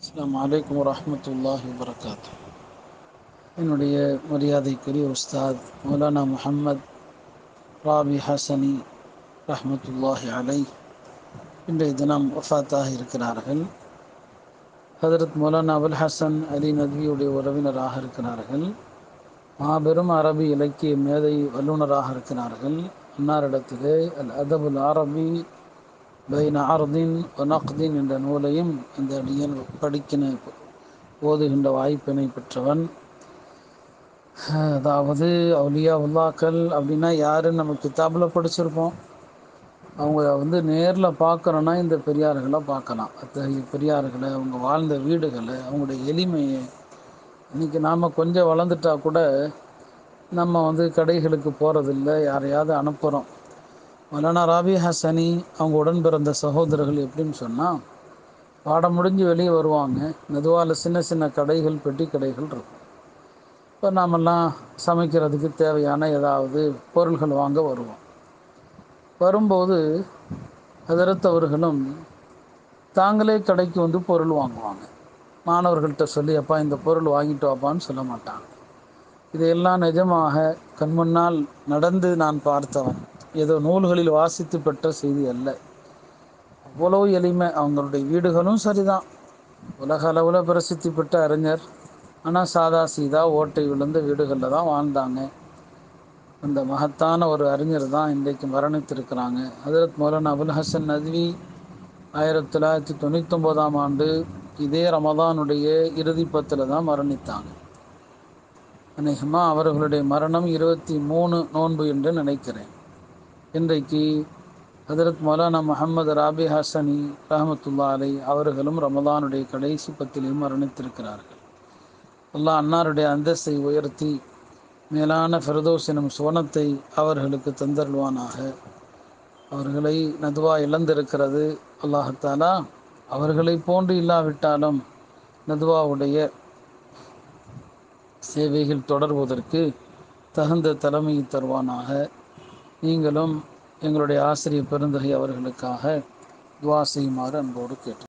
அஸ்ஸலாமு அலைக்கும் வரஹ்மத்துல்லாஹி வபரகாத்து என்னுடைய மரியாதைக்குரிய உஸ்தாத் மௌலானா முஹம்மத் ராபி ஹசனி ரஹ்மத்துல்லாஹி அலை இன்றைய தினம் வஃபாத்தாக இருக்கிறார்கள் ஹதரத் மௌலானா அபுல் ஹசன் அலி நத்வியுடைய உறவினராக இருக்கிறார்கள் மாபெரும் அரபி இலக்கிய மேதை வல்லுநராக இருக்கிறார்கள் அன்னாரிடத்திலே அல் அதபுல் அரபி பைன அர்தின் நக்தின் என்ற நூலையும் இந்த அடியன் படிக்கின ஓதுகின்ற வாய்ப்பினை பெற்றவன் அதாவது அவுலியா உல்லாக்கள் அப்படின்னா யாருன்னு நம்ம கிதாபில் படிச்சிருப்போம் அவங்க வந்து நேரில் பார்க்குறோன்னா இந்த பெரியார்களை பார்க்கலாம் அத்தகைய பெரியார்களை அவங்க வாழ்ந்த வீடுகளை அவங்களுடைய எளிமையை இன்றைக்கி நாம் கொஞ்சம் வளர்ந்துட்டா கூட நம்ம வந்து கடைகளுக்கு போகிறதில்ல யாரையாவது அனுப்புகிறோம் மௌலானா ராபி ஹசனி அவங்க உடன் பிறந்த சகோதரர்கள் எப்படின்னு சொன்னால் பாடம் முடிஞ்சு வெளியே வருவாங்க மெதுவால் சின்ன சின்ன கடைகள் பெட்டி கடைகள் இருக்கும் இப்போ நாமெல்லாம் சமைக்கிறதுக்கு தேவையான ஏதாவது பொருள்கள் வாங்க வருவோம் வரும்போது அதரத்தவர்களும் தாங்களே கடைக்கு வந்து பொருள் வாங்குவாங்க மாணவர்கள்ட்ட சொல்லி அப்பா இந்த பொருள் வாங்கிட்டு வாப்பான்னு சொல்ல மாட்டாங்க இதையெல்லாம் நிஜமாக கண்முன்னால் நடந்து நான் பார்த்தவன் ஏதோ நூல்களில் வாசித்து பெற்ற செய்தி அல்ல அவ்வளவு எளிமை அவங்களுடைய வீடுகளும் சரிதான் உலக அளவில் பிரசித்தி பெற்ற அறிஞர் ஆனால் சாதா சீதா ஓட்டை விழுந்த வீடுகளில் தான் வாழ்ந்தாங்க அந்த மகத்தான ஒரு அறிஞர் தான் இன்றைக்கு மரணித்திருக்கிறாங்க ஹதரத் மௌலானா அபுல் ஹசன் நத்வி ஆயிரத்தி தொள்ளாயிரத்தி தொண்ணூத்தொம்போதாம் ஆண்டு இதே ரமதானுடைய இறுதி பத்தில் தான் மரணித்தாங்க அநேகமாக அவர்களுடைய மரணம் இருபத்தி மூணு நோன்பு என்று நினைக்கிறேன் இன்றைக்கு ஹதரத் மௌலானா முகமது ராபி ஹசனி ரஹமத்துல்லா அலை அவர்களும் ரமதானுடைய கடைசி பத்திலையும் மரணித்திருக்கிறார்கள் அல்லாஹ் அன்னாருடைய அந்தஸ்தை உயர்த்தி மேலான ஃபெரதோஸ் எனும் சுவனத்தை அவர்களுக்கு தந்தருள்வானாக அவர்களை நதுவா இழந்திருக்கிறது அல்லாஹத்தாலா அவர்களை போன்று இல்லாவிட்டாலும் நதுவாவுடைய சேவைகள் தொடர்வதற்கு தகுந்த தலைமை தருவானாக நீங்களும் எங்களுடைய ஆசிரியர் பெருந்தகை அவர்களுக்காக துவா செய்யுமாறு அன்போடு கேட்டு